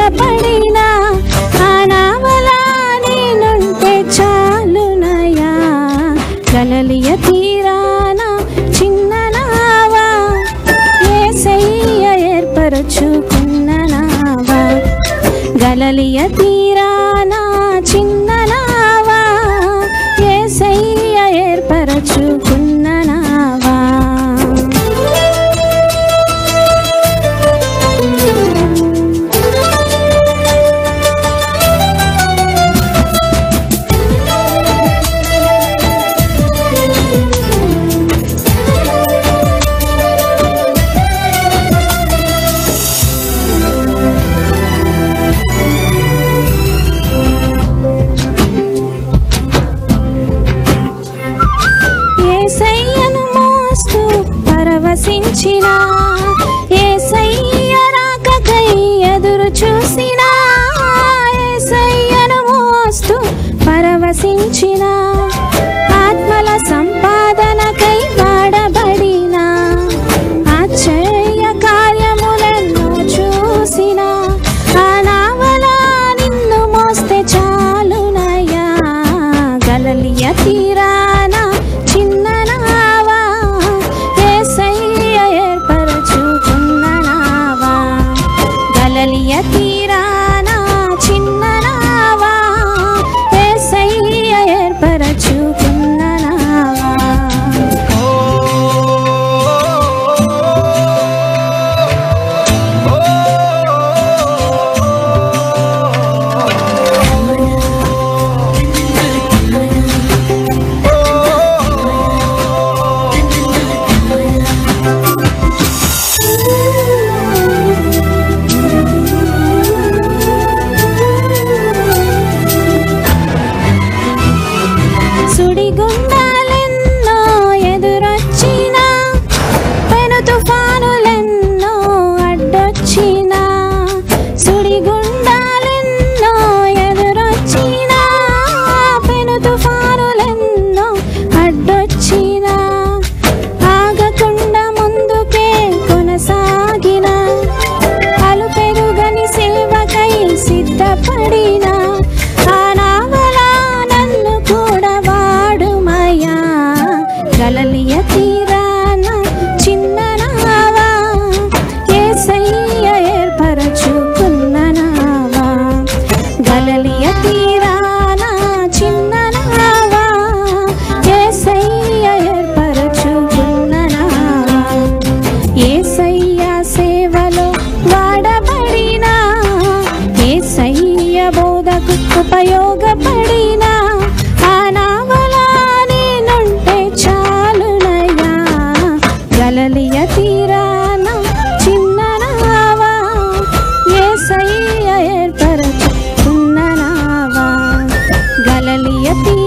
సిద్ధపడినా ఆ నావలా నేనుంటే చాలునయా గలలియ తీరాన చిన్న నావా ఏసయ్య ఏర్పరచుకున్న నావా గలలియ తీరాన చిన్న నావా ఏసయ్య ఏర్పరచుకున్న నావా ఏసయ్యను మోస్తూ పరవశించిన ఏసయ్య రాకకై ఎదురు చూసిన ఏసయ్యను మోస్తూ పరవశించిన ఆత్మల సంపాదనకై వాడబడిన ఆశ్చర్య కార్యములెన్నో చూసిన ఆ నావలా నిన్ను మోస్తే చాలునయ్యా గలలియ తీరాన చిన్న నావా ఏసయ్య ఏర్పరచుకున్న నావా గలలియ తీరాన చిన్న నావా ఏసయ్య ఏర్పరచుకున్న నావా సుడిగుండాలెన్నో ఎదురొచ్చినా పెను తుఫానులెన్నో అడ్డొచ్చినా సుడిగుండాలెన్నో ఎదురొచ్చినా పెను తుఫానులెన్నో అడ్డొచ్చినా ఆగకుండా ముందుకే కొనసాగిన అలు పెరుగని సేవకై సిద్ధపడిన ఆ నావలా నన్ను కూడా వాడుమయ్యా గలలియ తీరాన చిన్న నావా ఏసయ్య ఏర్పరచుకున్న నావా గలలియ తీరాన చిన్న నావా ఏసయ్య ఏర్పరచుకున్న నావా ఏసయ్య సేవలో వాడబడిన ఏసయ్య బోధకు ఉపయోగపడిన ఆ నావలా నేనుంటే చాలునయ్యా గలలియ తీరాన చిన్న నావా ఏసయ్య ఏర్పరచుకున్న నావా గలలియ తీరాన